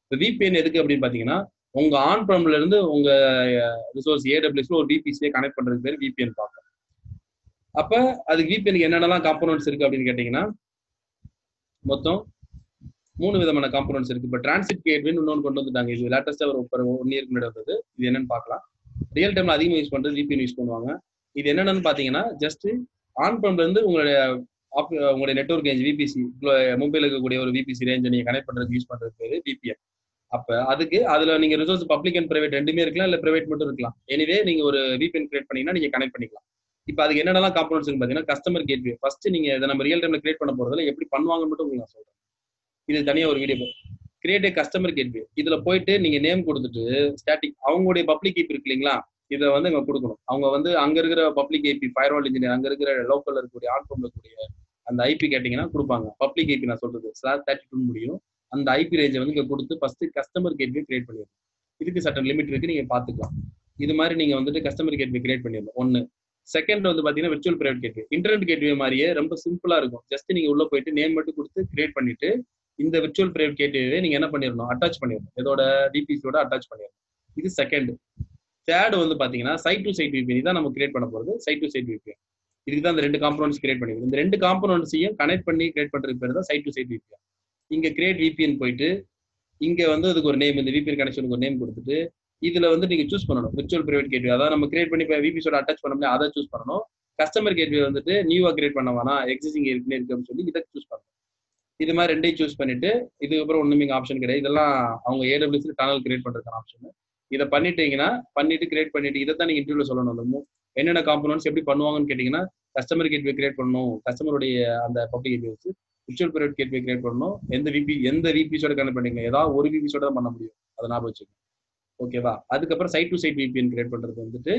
இப்போ விபிஎன் எதுக்கு அப்படின்னு பாத்தீங்கன்னா உங்க ஆன் ப்ரம்ல இருந்து உங்க ரிசோர்ஸ் ஏடபிள்யூஸ்ல ஒரு விபிசியை கனெக்ட் பண்றது பேர் விபிஎன் பார்க்கும் அப்ப அதுக்கு விபிஎனுக்கு என்னென்னலாம் காம்போனன்ட்ஸ் இருக்கு அப்படின்னு கேட்டீங்கன்னா மொத்தம் மூணு விதமான காம்போனன்ட்ஸ் இருக்கு இப்போ டிரான்சிட் கேட்வேன்னு இன்னொன்று கொண்டு வந்துட்டாங்க இது லேட்டஸ்டா ஒரு ஒன் இயர்க்கு முன்னாடி வந்தது இது என்னன்னு பார்க்கலாம் ரியல் டைம்ல அதிகமாக யூஸ் பண்றது விபிஎன் யூஸ் பண்ணுவாங்க இது என்னென்னு பாத்தீங்கன்னா ஜஸ்ட் ஆன் ப்ரம்ல இருந்து உங்களுடைய உங்களுடைய நெட்ஒர்க் ரேஞ்ச் விபிசி மொபைல் இருக்கக்கூடிய ஒரு விபிசி ரேஞ்சை நீங்க கனெக்ட் பண்றதுக்கு யூஸ் பண்றது பேரு விபிஎன் அப்ப அதுக்கு அதுல நீங்க ரிசோர்ஸ் பப்ளிக் அண்ட் பிரைவேட் ரெண்டுமே இருக்கலாம் இல்ல பிரைவேட் மட்டும் இருக்கலாம் எனிவே நீங்க ஒரு விபிஎன் கிரியேட் பண்ணீங்கன்னா நீங்க கனெக்ட் பண்ணிக்கலாம் இப்போ அதுக்கு என்னென்னலாம் காம்போனன்ஸ் இருக்கு பாத்தீங்கன்னா கஸ்டமர் கேட்வே ஃபர்ஸ்ட் நீங்க இதை நம்ம ரியல் டைம்ல கிரியேட் பண்ண போறதுல எப்படி பண்ணுவாங்கன்னு மட்டும் உங்களுக்கு நான் சொல்றேன் இது தனியா ஒரு video create a customer gateway இதுல போயிட்டு நீங்க நேம் கொடுத்துட்டு ஸ்டாட்டிக் அவங்களுடைய பப்ளிக் ஏபி இருக்கு இல்லைங்களா இதை வந்து இங்க கொடுக்கணும் அவங்க வந்து அங்க இருக்கிற பப்ளிக் ஏபி ஃபயர்வால் இன்ஜினியர் அங்க இருக்கிற லோக்கல்ல இருக்கக்கூடிய ஆன்ஃபோம்ல இருக்கக்கூடிய அந்த ஐபி கேட்டீங்கன்னா கொடுப்பாங்க பப்ளிக் ஐபி நான் சொல்றது ஸ்லாஷ் தேர்ட்டி டூ முடியும் அந்த ஐபி ரேஞ்சை வந்து இங்க கொடுத்து ஃபர்ஸ்ட் கஸ்டமர் கேட்வே கிரியேட் பண்ணிடணும் இதுக்கு சட்டன் லிமிட் இருக்கு நீங்க பாத்துக்கலாம் இது மாதிரி நீங்க வந்துட்டு கஸ்டமர் கேட்வே கிரியேட் பண்ணிடணும் ஒன்னு செகண்ட் வந்து பாத்தீங்கன்னா virtual private gateway internet gateway மாதிரியே ரொம்ப சிம்பிளா இருக்கும் ஜஸ்ட் நீங்க உள்ள போயிட்டு நேம் மட்டும் கொடுத்து கிரியேட் பண்ணிட்டு இந்த விர்ச்சுவல் பிரைவேட் கேட்வே நீங்க என்ன பண்ணிடணும் அட்டாச் பண்ணிடணும் இதோட டிபிசியோட அட்டாச் பண்ணிடணும் இது செகண்ட் தேர்ட் வந்து பாத்தீங்கன்னா சைட் டு சைட் விபிஎன் தான் நம்ம கிரியேட் பண்ண போறது சைட் டு சைட் விபிஎன் இதுக்கு தான் இந்த ரெண்டு காம்பனன்ட்ஸ் கிரியேட் பண்ணிருக்கோம் இந்த ரெண்டு காம்பனன்ட்ஸையும் கனெக்ட் பண்ணி கிரியேட் பண்றதுக்கு பேர் தான் சைட் டு சைட் விபிஎன் இங்க கிரியேட் விபிஎன் போயிட்டு இங்க வந்து அதுக்கு ஒரு நேம் இந்த விபிஎன் கனெக்ஷனுக்கு ஒரு நேம் கொடுத்துட்டு இதுல வந்து நீங்க சூஸ் பண்ணணும் விர்ச்சுவல் பிரைவேட் கேட்வே அதாவது நம்ம கிரியேட் பண்ணி இப்போ விபிஸோட அட்டாச் பண்ண முடியாது அதை சூஸ் பண்ணணும் கஸ்டமர் கேட்வே வந்துட்டு நியூவா கிரியேட் பண்ண வேணாம் எக்ஸிஸ்டிங் இருக்குன்னு இருக்கு அப்படின்னு சொல்லி இதை சூஸ் பண்ணணும் இது மாதிரி ரெண்டையும் சூஸ் பண்ணிட்டு இதுக்கப்புறம் ஒண்ணுமே இங்க ஆப்ஷன் கிடையாது இதெல்லாம் அவங்க ஏடபிள்யூஸ் டனல் கிரியேட் பண்றதுக்கான ஆப்ஷன் இதை பண்ணிட்டீங்கன்னா பண்ணிட்டு கிரியேட் பண்ணிட்டு இதை தான் நீங்க இன்டர்வியூல சொல்லணும் அந்த என்னென்ன காம்பனன்ட்ஸ் எப்படி பண்ணுவாங்கன்னு கேட்டீங்கன்னா கஸ்டமர் கேட்வே கிரியேட் பண்ணணும் கஸ்டமருடைய அந்த பப்ளிக் கேட்வே வச்சு விர்ச்சுவல் பிரைவேட் கேட்வே கிரியேட் பண்ணணும் எந்த விபி எந்த விபிஸோட கனெக்ட் பண்ணீங்க ஏதாவது ஒரு விபிஸோட தான் பண்ண முடியும் அதை ஞாபகம் வச்சுக்கோங்க ஓகேவா அதுக்கப்புறம் side to side VPN create பண்றது வந்துட்டு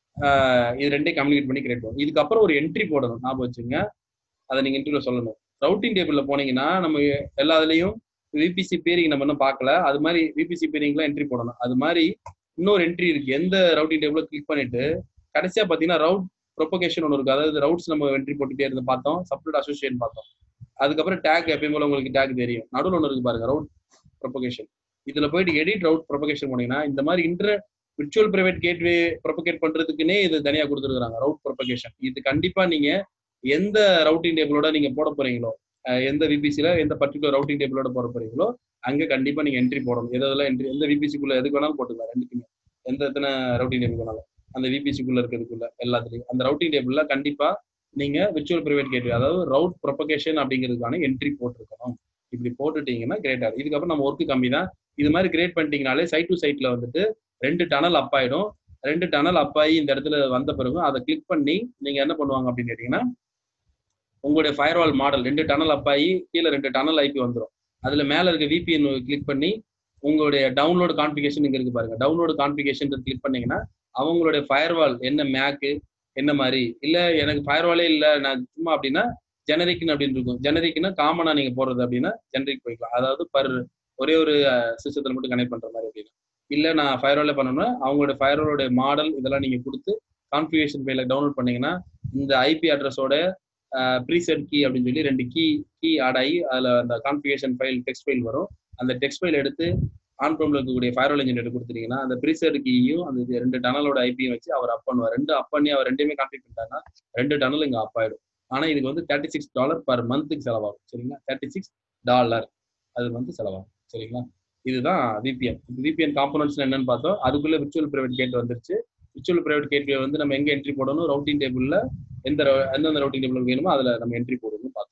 இது ரெண்டையும் கம்யூனிகேட் பண்ணி கிரியேட் பண்ணும் இதுக்கப்புறம் ஒரு என்ட்ரி போடணும் ஞாபகம் வச்சுங்க அதை நீங்க இன்டர்வியூல சொல்லணும் ரவுட்டிங் டேபிள்ல போனீங்கன்னா நம்ம எல்லா இதுலயும் விபிசி பேரிங் நம்ம இன்னும் பார்க்கல அது மாதிரி விபிசி பேரிங்லாம் என்ட்ரி போடணும் அது மாதிரி இன்னொரு என்ட்ரி இருக்கு எந்த ரவுட்டிங் டேபிள கிளிக் பண்ணிட்டு கடைசியா பாத்தீங்கன்னா ரவுட் ப்ரொபகேஷன் ஒன்று இருக்கு அதாவது ரவுட்ஸ் நம்ம என்ட்ரி போட்டுட்டே இருந்து பார்த்தோம் சப்ளட் அசோசியேட் பார்த்தோம் அதுக்கப்புறம் டேக் எப்பயும் போல உங்களுக்கு டேக் தெரியும் நடுவில் ஒன்று இருக்கு பாருங்க ரவுட் ப்ரொபகேஷன் இதுல போயிட்டு எடிட் ரவுட் ப்ரொபகேஷன் போனீங்கன்னா இந்த மாதிரி inter virtual private gateway propagate பண்றதுக்குன்னே இது தனியா கொடுத்துருக்காங்க ரவுட் ப்ரொபகேஷன் இது கண்டிப்பா நீங்க எந்த ரவுட்டிங் டேபிளோட நீங்க போட போறீங்களோ எந்த விபிசில எந்த பர்டிகுலர் ரவுட்டிங் டேபிளோட போட போறீங்களோ அங்க கண்டிப்பா நீங்க என்ட்ரி போடணும் எதெல்லாம் என்ட்ரி எந்த விபிசிக்குள்ள எதுக்கு வேணாலும் போட்டுக்கலாம் ரெண்டுக்குமே எந்த எத்தனை ரவுட்டிங் டேபிள் வேணாலும் அந்த விபிசிக்குள்ள இருக்கிறதுக்குள்ள எல்லாத்துலயும் அந்த ரவுட்டிங் டேபிள்ல கண்டிப்பா நீங்க விர்ச்சுவல் பிரைவேட் கேட்வே அதாவது ரவுட் ப்ரொபகேஷன் அப்படிங்கிறதுக்கான என்ட்ரி போட்டிருக்கணும் இப்படி போட்டுட்டீங்கன்னா கிரேட் ஆகும் இதுக்கப்புறம் நம்ம ஒர்க்கு கம்மி தான் இது மாதிரி கிரியேட் பண்ணிட்டீங்கனாலே சைட் டு சைட்ல வந்துட்டு ரெண்டு டனல் அப் ஆயிடும் ரெண்டு டனல் அப் ஆகி இந்த இடத்துல வந்த பிறகு அதை கிளிக் பண்ணி நீங்க என்ன பண்ணுவாங்க அப்படின்னு கேட்டீங்கன்னா உங்களுடைய ஃபயர்வால் மாடல் ரெண்டு டனல் அப் ஆகி கீழே ரெண்டு டனல் ஐபி வந்துடும் அதுல மேல இருக்க விபிஎன் கிளிக் பண்ணி உங்களுடைய டவுன்லோடு கான்ஃபிகேஷன் இங்க இருக்கு பாருங்க டவுன்லோடு கான்ஃபிகேஷன் கிளிக் பண்ணீங்கன்னா அவங்களுடைய ஃபயர்வால் என்ன மேக்கு என்ன மாதிரி இல்ல எனக்கு ஃபயர்வாலே இல்ல நான் சும்மா அப்படின்னா ஜெனரிக்னு அப்படின்னு இருக்கும் ஜெனரிக்னா காமனா நீங்க போடுறது அப்படின்னா ஜெனரிக் போய்க்கலாம் அதாவது பர் ஒரே ஒரு சிஸ்டத்துல மட்டும் கனெக்ட் பண்ற மாதிரி அப்படின்னா இல்ல நான் ஃபயர்வாலே பண்ணணும்னா அவங்களோட ஃபயர்வாலோட மாடல் இதெல்லாம் நீங்க கொடுத்து கான்ஃபிகேஷன் ஃபைல டவுன்லோட் பண்ணீங்கன்னா இந்த ஐபி அட்ரஸோட ப்ரீசெட் கீ அப்படின்னு சொல்லி ரெண்டு கீ கீ ஆட் ஆகி அதுல அந்த கான்ஃபிகேஷன் ஃபைல் டெக்ஸ்ட் ஃபைல் வரும் அந்த டெக்ஸ்ட் ஃபைல் எடுத்து ஆன் ப்ரோம்ல இருக்கக்கூடிய ஃபயர்வால் இன்ஜினியர் கொடுத்துட்டீங்கன்னா அந்த ப்ரீசெட் கீயும் அந்த ரெண்டு டனலோட ஐபியும் வச்சு அவர் அப் பண்ணுவார் ரெண்டு அப் பண்ணி அவர் ரெண்டுமே கான்ஃபிக் பண்ணிட்டாங்கன்னா ரெண்டு டனல் இங்க அப் ஆயிடும் ஆனா இதுக்கு வந்து தேர்ட்டி சிக்ஸ் டாலர் பர் மந்த்துக்கு செலவாகும் சரிங்களா தேர்ட்டி சிக்ஸ் டாலர் அது வந்து செலவாகும் சரிங்களா இதுதான் விபிஎன் விபிஎன் காம்போனன்ட்ஸ் என்னன்னு பார்த்தோம் அதுக்குள்ள விர்ச்சுவல் பிரைவேட் கேட் வந்துருச்சு விர்ச்சுவல் பிரைவேட் கேட்வே வந்து நம்ம எங்க என்ட்ரி போடணும் ரவுட்டிங் டேபிள்ல எந்த எந்தெந்த ரவுட்டிங் டேபிள் வேணுமோ அதுல நம்ம என்ட்ரி போடணும்